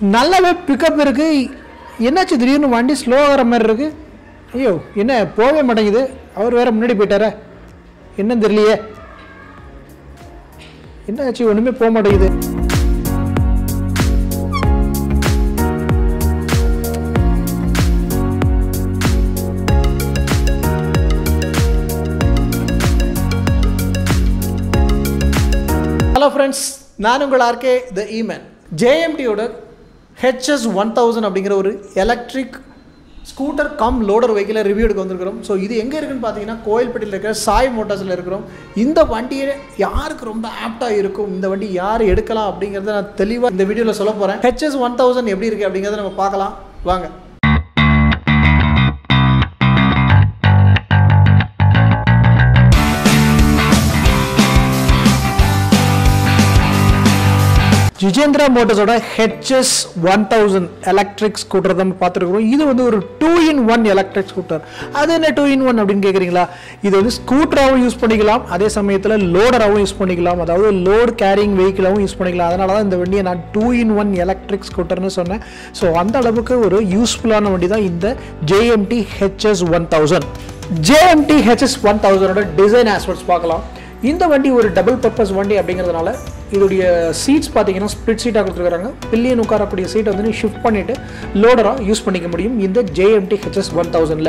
நல்லாவே பிக்கப் இருக்குது என்னாச்சு திடீர்னு வண்டி ஸ்லோ ஆகிற மாதிரி இருக்குது ஐயோ என்ன போகவே மாட்டேங்குது அவர் வேற முன்னாடி போயிட்டாரே என்னன்னு தெரியலையே என்னாச்சு ஒன்றுமே போக மாட்டேங்குது ஹலோ ஃப்ரெண்ட்ஸ் நான் உங்கள் ஆர்கே த இமேன் ஜேஎம்டியோட ஹெச்எஸ் ஒன் தௌசண்ட் அப்படிங்கிற ஒரு எலக்ட்ரிக் ஸ்கூட்டர் கம் லோடர் வெஹிக்கிளை ரிவ்யூ எடுக்க வந்திருக்கிறோம் ஸோ இது எங்கே இருக்குன்னு பார்த்தீங்கன்னா கோயில்பட்டியில் இருக்கிற சாய் மோட்டார்ஸில் இருக்கிறோம் இந்த வண்டியை யாருக்கு ரொம்ப ஆப்டாக இருக்கும் இந்த வண்டி யார் எடுக்கலாம் அப்படிங்கிறத நான் தெளிவாக இந்த வீடியோவில் சொல்ல போகிறேன் ஹெச்எஸ் ஒன் தௌசண்ட் எப்படி இருக்குது அப்படிங்கிறத நம்ம பார்க்கலாம் வாங்க ஜிஜேந்திரா மோட்டர்ஸோட HS one thousand electric scooter தான் பார்த்துருக்குறோம் இது வந்து ஒரு two in one electric scooter அது என்ன டூ இன் ஒன் அப்படின்னு கேட்குறீங்களா இது வந்து ஸ்கூட்டராகவும் யூஸ் பண்ணிக்கலாம் அதே சமயத்தில் லோடராகவும் யூஸ் பண்ணிக்கலாம் அதாவது லோட் கேரிங் வெஹிக்கிளாகவும் யூஸ் பண்ணிக்கலாம் அதனால தான் இந்த வண்டியை நான் டூ இன் ஒன் எலக்ட்ரிக் ஸ்கூட்டர்னு சொன்னேன் ஸோ அந்த அளவுக்கு ஒரு யூஸ்ஃபுல்லான வண்டி தான் இந்த JMT HS one thousand JMT HS one தௌசண்டோட டிசைன் ஆஸ்பெக்ட்ஸ் பார்க்கலாம் இந்த வண்டி ஒரு டபுள் பர்பஸ் வண்டி அப்படிங்கிறதுனால இதோடைய சீட்ஸ் பார்த்தீங்கன்னா ஸ்ப்ளிட் சீட்டாக கொடுத்துருக்காங்க பில்லியன் உட்காரக்கூடிய சீட்டை வந்து ஷிஃப்ட் பண்ணிவிட்டு லோடராக யூஸ் பண்ணிக்க முடியும் இந்த ஜேஎம்டி ஹெச்எஸ் ஒன் தௌசண்டில்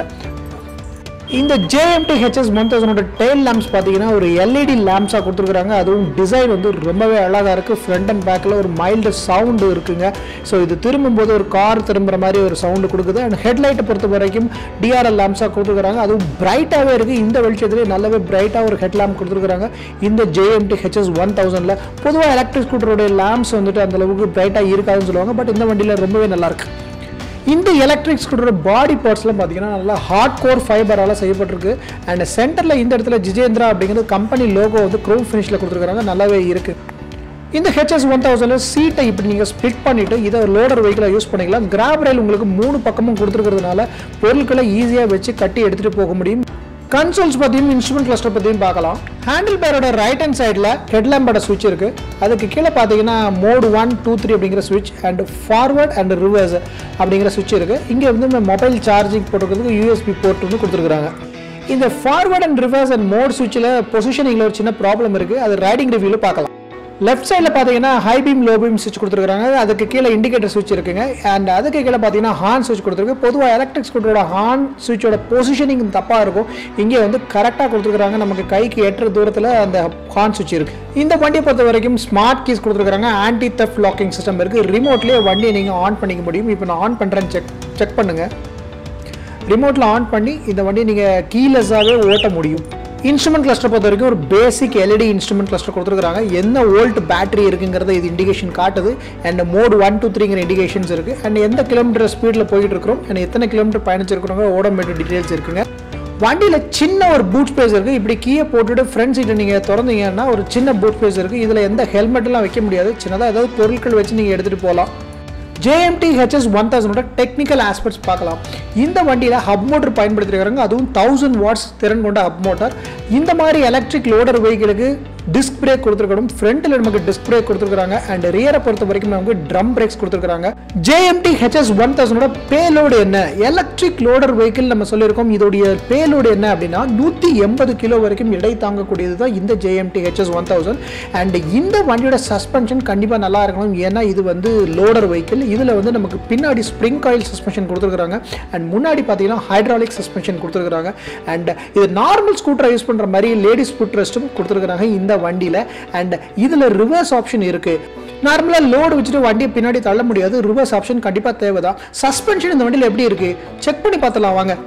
இந்த ஜேஎம்டி ஹெச்எஸ் ஒன் தௌசண்டோட டெயில் லேம்ப்ஸ் பார்த்தீங்கன்னா ஒரு எல்இடி லேம்ப்ஸாக கொடுத்துருக்காங்க அதுவும் டிசைன் வந்து ரொம்பவே அழகாக இருக்குது ஃப்ரண்ட் அண்ட் பேக்கில் ஒரு மைல்டு சவுண்டு இருக்குங்க ஸோ இது திரும்பும்போது ஒரு கார் திரும்புகிற மாதிரி ஒரு சவுண்டு கொடுக்குது அண்ட் ஹெட்லைட்டை பொறுத்த வரைக்கும் டிஆர்எல் லேம்ப்ஸாக கொடுத்துருக்காங்க அதுவும் பிரைட்டாகவே இருக்குது இந்த வெளிச்சத்துலேயே நல்லாவே பிரைட்டாக ஒரு ஹெட் லேம்ப் கொடுத்துருக்காங்க இந்த ஜேஎம்டி ஹெச்எஸ் ஒன் தௌசண்டில் பொதுவாக எலக்ட்ரிக் ஸ்கூட்டருடைய லேம்ப்ஸ் வந்துட்டு அந்த அளவுக்கு பிரைட்டாக இருக்காதுன்னு சொல்லுவாங்க பட் இந்த வண்டியில் ரொம்பவே நல்லாயிருக்கு இந்த எலக்ட்ரிக் ஸ்கூட்டரோட பாடி பார்ட்ஸ்லாம் பார்த்தீங்கன்னா நல்லா ஹார்ட் கோர் ஃபைபரால் செய்யப்பட்டிருக்கு அண்ட் சென்டரில் இந்த இடத்துல ஜிஜேந்திரா அப்படிங்கிறது கம்பெனி லோகோ வந்து க்ரோம் ஃபினிஷில் கொடுத்துருக்காங்க நல்லாவே இருக்குது இந்த ஹெச்எஸ் ஒன் தௌசண்டில் சீட்டை இப்படி நீங்கள் ஸ்ப்ளிட் பண்ணிவிட்டு இதை லோடர் வெஹிக்கிளாக யூஸ் பண்ணிக்கலாம் கிராப் ரயில் உங்களுக்கு மூணு பக்கமும் கொடுத்துருக்கிறதுனால பொருட்களை ஈஸியாக வச்சு கட்டி எடுத்துகிட்டு போக முடியும் கன்சோல்ஸ் பற்றியும் இன்ஸ்ட்ருமெண்ட் கிளஸ்டர் பற்றியும் பார்க்கலாம் ஹேண்டில் பேரோட ரைட் ஹேண்ட் சைடில் ஹெட்லாம்போட சுவிட்ச் இருக்குது அதுக்கு கீழே பார்த்தீங்கன்னா மோடு ஒன் டூ த்ரீ அப்படிங்கிற சுவிட்ச் அண்ட் ஃபார்வர்ட் அண்ட் ரிவர்ஸ் அப்படிங்கிற சுவிட்ச் இருக்குது இங்கே வந்து இந்த மொபைல் சார்ஜிங் போட்டுக்கிறதுக்கு யூஎஸ்பி போர்ட் வந்து கொடுத்துருக்குறாங்க இந்த forward and reverse and mode சுவிட்சில் பொசிஷனிங்கில் ஒரு சின்ன ப்ராப்ளம் இருக்குது அது ரைடிங் ரிவ்யூவில் பார்க்கலாம் லெஃப்ட் சைடில் பார்த்தீங்கன்னா ஹை பீம் லோ பீம் சுவிட்ச் கொடுத்துருக்காங்க அதுக்கு கீழே இண்டிகேட்டர் சுவிட்ச் இருக்குங்க அண்ட் அதுக்கு கீழே பார்த்தீங்கன்னா ஹார்ன் சுவிட்ச் கொடுத்துருக்கு பொதுவாக எலக்ட்ரிக் ஸ்கூட்டரோட ஹார்ன் சுவிட்சோட பொசிஷனிங் தப்பாக இருக்கும் இங்கே வந்து கரெக்டாக கொடுத்துருக்காங்க நமக்கு கைக்கு எட்டுற தூரத்தில் அந்த ஹார்ன் சுவிட்ச் இருக்குது இந்த வண்டியை பொறுத்த வரைக்கும் ஸ்மார்ட் கீஸ் கொடுத்துருக்காங்க ஆன்டி தெஃப்ட் லாக்கிங் சிஸ்டம் இருக்குது ரிமோட்லேயே வண்டியை நீங்கள் ஆன் பண்ணிக்க முடியும் இப்போ நான் ஆன் பண்ணுறேன்னு செக் செக் பண்ணுங்கள் ரிமோட்டில் ஆன் பண்ணி இந்த வண்டியை நீங்கள் கீலெஸ்ஸாகவே ஓட்ட முடியும் இன்ஸ்ட்ருமெண்ட் கிளஸ்டர் பொறுத்த வரைக்கும் ஒரு பேசிக் எல்இடி இன்ஸ்ட்ருமெண்ட் கிளஸ்டர் கொடுத்துருக்காங்க என்ன வோல்ட் பேட்டரி இருக்குங்கிறத இது இண்டிகேஷன் காட்டுது அண்ட் மோட் ஒன் டூ த்ரீங்கிற இண்டிகேஷன்ஸ் இருக்குது அண்ட் எந்த கிலோமீட்டர் ஸ்பீடில் போயிட்டு இருக்கிறோம் அண்ட் எத்தனை கிலோமீட்டர் பயணிச்சிருக்கிறோங்க ஓடோமீட்டர் டீட்டெயில்ஸ் இருக்குங்க வண்டியில் சின்ன ஒரு பூட் ஸ்பேஸ் இருக்குது இப்படி கீழே போட்டுட்டு ஃப்ரண்ட் சீட்டை நீங்கள் திறந்தீங்கன்னா ஒரு சின்ன பூட் ஸ்பேஸ் இருக்குது இதில் எந்த ஹெல்மெட்லாம் வைக்க முடியாது சின்னதாக ஏதாவது பொருட்கள் வச்சு நீங்கள் எடுத்துகிட்டு போகலாம் ஜேஎம்டி ஹெச்எஸ் ஒன் தௌசண்டோட டெக்னிக்கல் ஆஸ்பெக்ட்ஸ் பார்க்கலாம் இந்த வண்டியில் ஹப் மோட்டர் பயன்படுத்திருக்காங்க அதுவும் தௌசண்ட் வாட்ஸ் திறன் கொண்ட ஹப் மோட்டார் இந்த மாதிரி எலக்ட்ரிக் லோடர் வெஹிக்கிளுக்கு டிஸ்க் பிரேக் கொடுத்துருக்கணும் ஃப்ரண்ட்டில் நமக்கு டிஸ்க் பிரேக் கொடுத்துருக்காங்க அண்ட் ரியரை பொறுத்த வரைக்கும் நமக்கு ட்ரம் பிரேக்ஸ் கொடுத்துருக்காங்க ஜேஎம்டி ஹெச்எஸ் ஒன் தௌசண்டோட பேலோடு என்ன எலக்ட்ரிக் லோடர் வெஹிக்கிள் நம்ம சொல்லியிருக்கோம் இதோடைய பேலோடு என்ன அப்படின்னா நூற்றி எண்பது கிலோ வரைக்கும் எடை தாங்கக்கூடியது தான் இந்த JMT HS one thousand and இந்த வண்டியோட சஸ்பென்ஷன் கண்டிப்பாக நல்லா இருக்கணும் ஏன்னா இது வந்து லோடர் வெஹிக்கிள் இதில் வந்து நமக்கு பின்னாடி ஸ்ப்ரிங் காயில் சஸ்பென்ஷன் கொடுத்துருக்காங்க அண்ட் முன்னாடி பார்த்தீங்கன்னா ஹைட்ராலிக் சஸ்பென்ஷன் கொடுத்துருக்காங்க அண்ட் இது நார்மல் ஸ்கூட்டரை யூஸ் பண்ணுற மாதிரி லேடிஸ் ஃபுட் ரெஸ்ட்டும் கொடுத்துருக்காங்க இந்த வண்டியில் அண்ட் இதில் ரிவர்ஸ் ஆப்ஷன் இருக்குது நார்மலாக லோடு வச்சுட்டு வண்டியை பின்னாடி தள்ள முடியாது ரிவர்ஸ் ஆப்ஷன் கண்டிப்பாக தேவை தான் சஸ்பென்ஷன் இந்த வண்டியில் எப்படி இருக்குது செக் பண்ணி பார்த்துலாம் வாங்க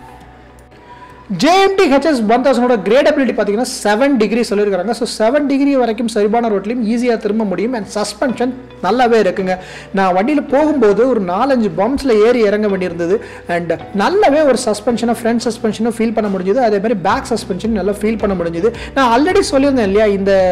ஜேஎம்டி ஹெச்எஸ் ஒன் தௌசண்டோட கிரேடபிலிட்டி பார்த்தீங்கன்னா செவன் டிகிரி சொல்லியிருக்காங்க ஸோ செவன் டிகிரி வரைக்கும் சரிபான ரோட்லையும் ஈஸியாக திரும்ப முடியும் அண்ட் சஸ்பென்ஷன் நல்லாவே இருக்குங்க நான் வண்டியில் போகும்போது ஒரு நாலஞ்சு பம்ப்ஸில் ஏறி இறங்க வேண்டியிருந்தது அண்ட் நல்லாவே ஒரு சஸ்பென்ஷனை ஃப்ரண்ட் சஸ்பென்ஷனும் ஃபீல் பண்ண முடிஞ்சது அதே மாதிரி பேக் சஸ்பென்ஷன் நல்லா ஃபீல் பண்ண முடிஞ்சது நான் ஆல்ரெடி சொல்லியிருந்தேன் இல்லையா இந்த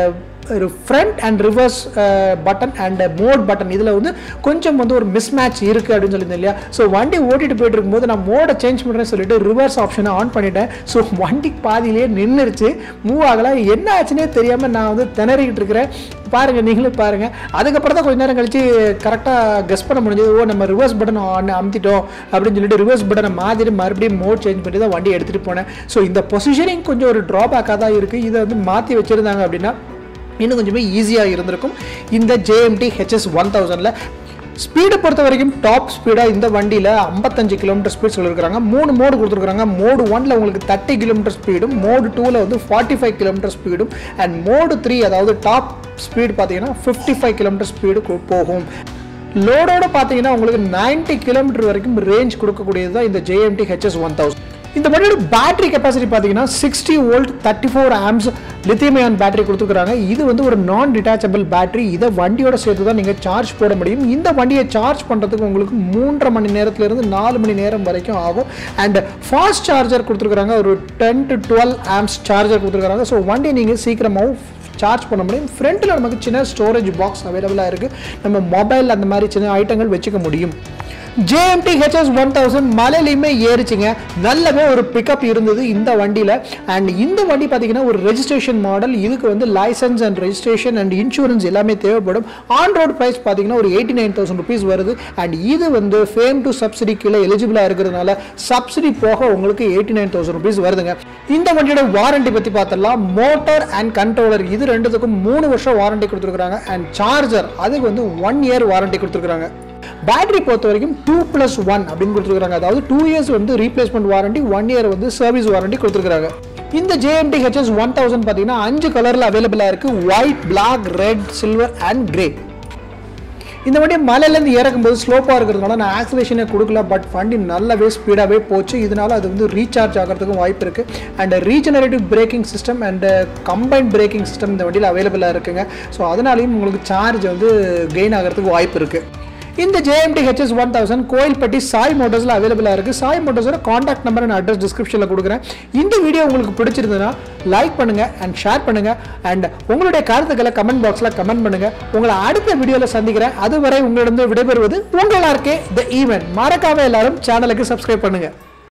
ஒரு front and reverse button and mode button இதில் வந்து கொஞ்சம் வந்து ஒரு மிஸ் மேட்ச் இருக்குது அப்படின்னு சொல்லியிருந்தேன் இல்லையா ஸோ வண்டி ஓட்டிட்டு போயிட்டு இருக்கும்போது நான் மோடை சேஞ்ச் பண்ணுறேன்னு சொல்லிட்டு ரிவர்ஸ் ஆப்ஷனை ஆன் பண்ணிட்டேன் ஸோ வண்டி பாதியிலே நின்றுருச்சு மூவ் ஆகலை என்ன ஆச்சுன்னே தெரியாமல் நான் வந்து திணறிக்கிட்டு இருக்கிறேன் பாருங்க நீங்களும் பாருங்க அதுக்கப்புறம் தான் கொஞ்ச நேரம் கழிச்சு கரெக்டாக கெஸ் பண்ண முடிஞ்சது ஓ நம்ம ரிவர்ஸ் பட்டன் ஆன் அமுத்திட்டோம் அப்படின்னு சொல்லிட்டு ரிவர்ஸ் பட்டனை மாதிரி மறுபடியும் மோட் சேஞ்ச் பண்ணி தான் வண்டி எடுத்துகிட்டு போனேன் ஸோ இந்த பொசிஷனிங் கொஞ்சம் ஒரு ட்ராபேக்காக தான் இருக்குது இதை வந்து மாற்றி வச்சுருந்தாங்க அப்படின்னா இன்னும் கொஞ்சமே ஈஸியாக இருந்திருக்கும் இந்த ஜேஎம்டி ஹெச்எஸ் ஒன் தௌசண்டில் ஸ்பீடை பொறுத்த வரைக்கும் டாப் ஸ்பீடாக இந்த வண்டியில் ஐம்பத்தஞ்சு கிலோமீட்டர் ஸ்பீட் சொல்லியிருக்காங்க மூணு மோடு கொடுத்துருக்காங்க மோடு ஒனில் உங்களுக்கு தேர்ட்டி கிலோமீட்டர் ஸ்பீடும் மோடு டூவில் வந்து ஃபார்ட்டி ஃபைவ் கிலோமீட்டர் ஸ்பீடும் அண்ட் மோடு த்ரீ அதாவது டாப் ஸ்பீடு பார்த்தீங்கன்னா ஃபிஃப்டி ஃபைவ் கிலோமீட்டர் ஸ்பீடு போகும் லோடோட பார்த்தீங்கன்னா உங்களுக்கு 90 கிலோமீட்டர் வரைக்கும் ரேஞ்ச் கொடுக்கக்கூடியது தான் இந்த ஜேஎம்டி ஹெச்எஸ் ஒன் தௌசண்ட் இந்த வண்டியோட பேட்டரி கெப்பாசிட்டி பார்த்தீங்கன்னா sixty volt thirty four amps lithium ion battery கொடுத்துருக்காங்க இது வந்து ஒரு நான் டிட்டாச்சபிள் பேட்டரி இதை வண்டியோட சேர்த்து தான் நீங்கள் சார்ஜ் போட முடியும் இந்த வண்டியை சார்ஜ் பண்ணுறதுக்கு உங்களுக்கு மூன்றரை மணி நேரத்துலேருந்து நாலு மணி நேரம் வரைக்கும் ஆகும் அண்ட் ஃபாஸ்ட் சார்ஜர் கொடுத்துருக்காங்க ஒரு ten to twelve amps charger கொடுத்துருக்காங்க ஸோ வண்டியை நீங்கள் சீக்கிரமாகவும் சார்ஜ் பண்ண முடியும் ஃப்ரண்ட்டில் நமக்கு சின்ன ஸ்டோரேஜ் பாக்ஸ் அவைலபிளாக இருக்குது நம்ம மொபைல் அந்த மாதிரி சின்ன ஐட்டங்கள் வச்சுக்க முடியும் ஜேஎம்டி ஹெச்எஸ் ஒன் தௌசண்ட் மலையிலையுமே ஏறிச்சிங்க நல்லாவே ஒரு பிக்கப் இருந்தது இந்த வண்டியில் அண்ட் இந்த வண்டி பார்த்தீங்கன்னா ஒரு ரெஜிஸ்ட்ரேஷன் மாடல் இதுக்கு வந்து licence and registration and insurance எல்லாமே தேவைப்படும் ஆன் ரோட் ப்ரைஸ் பார்த்தீங்கன்னா ஒரு எயிட்டி நைன் தௌசண்ட் ருபீஸ் வருது அண்ட் இது வந்து ஃபேம் டு சப்சிடி கீழே எலிஜிபிளாக இருக்கிறதுனால சப்சிடி போக உங்களுக்கு எயிட்டி நைன் தௌசண்ட் ருபீஸ் வருதுங்க இந்த வண்டியோட வாரண்டி பற்றி பார்த்தலாம் மோட்டார் அண்ட் கண்ட்ரோலர் இது ரெண்டுத்துக்கும் மூணு வருஷம் வாரண்டி கொடுத்துருக்காங்க அண்ட் சார்ஜர் அதுக்கு வந்து ஒன் இயர் வாரண்டி கொடுத்துருக்காங்க பேட்டரி பொறுத்த வரைக்கும் டூ ப்ளஸ் ஒன் அப்படின்னு கொடுத்துருக்காங்க அதாவது டூ இயர்ஸ் வந்து ரீப்ளேஸ்மெண்ட் வாரண்டி ஒன் இயர் வந்து சர்வீஸ் வாரண்டி கொடுத்துருக்காங்க இந்த ஜேஎம்டி ஹெச்எஸ் ஒன் தௌசண்ட் பார்த்தீங்கன்னா அஞ்சு கலரில் அவைலபிளாக இருக்குது white black red silver and grey இந்த வண்டி மலையிலேருந்து இறக்கும்போது ஸ்லோப்பாக இருக்கிறதுனால நான் ஆக்சிலேஷனே கொடுக்கல பட் வண்டி நல்லாவே ஸ்பீடாகவே போச்சு இதனால அது வந்து ரீசார்ஜ் ஆகிறதுக்கும் வாய்ப்பு இருக்குது and regenerative braking system and combine braking system இந்த வண்டியில் அவைலபிளாக இருக்குங்க ஸோ அதனாலையும் உங்களுக்கு சார்ஜ் வந்து கெயின் ஆகிறதுக்கு வாய்ப்பு இருக்குது இந்த JMT HS one thousand Kovilpatti Sai மோட்டர்ஸில் அவைலபிளாக இருக்குது சாய் மோட்டர்ஸோட காண்டாக்ட் நம்பர் நான் அட்ரஸ் டிஸ்கிரிப்ஷனில் கொடுக்குறேன் இந்த வீடியோ உங்களுக்கு பிடிச்சிருந்ததுன்னா லைக் பண்ணுங்கள் அண்ட் ஷேர் பண்ணுங்கள் அண்ட் உங்களுடைய கருத்துக்களை கமெண்ட் பாக்ஸில் கமெண்ட் பண்ணுங்கள் உங்களை அடுத்த வீடியோவில் சந்திக்கிறேன் அதுவரை உங்களிடம் விடைபெறுவது உங்களாருக்கே த ஈவென்ட் மறக்காம எல்லாரும் சேனலுக்கு சப்ஸ்கிரைப் பண்ணுங்கள்